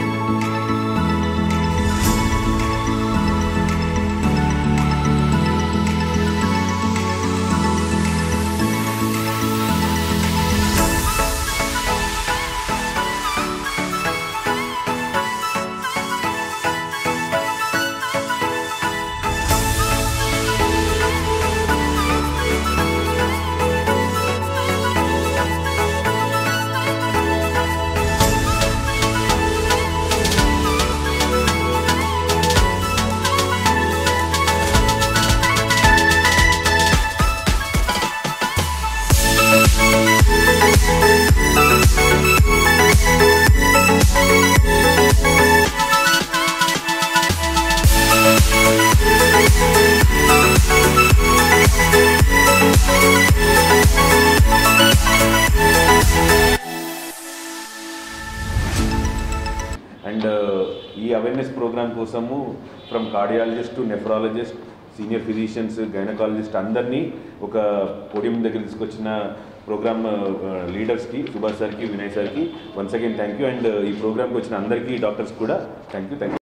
అండ్ ఈ అవేర్నెస్ ప్రోగ్రామ్ కోసము from cardiologist to nephrologist senior physicians gynaecologist అందరినీ ఒక పోడియం దగ్గర తీసుకొచ్చిన ప్రోగ్రామ్ లీడర్స్కి సుభాష్ సార్కి వినయ్ సార్కి once again thank you and ఈ ప్రోగ్రామ్కి వచ్చిన అందరికీ డాక్టర్స్ కూడా థ్యాంక్ యూ థ్యాంక్ యూ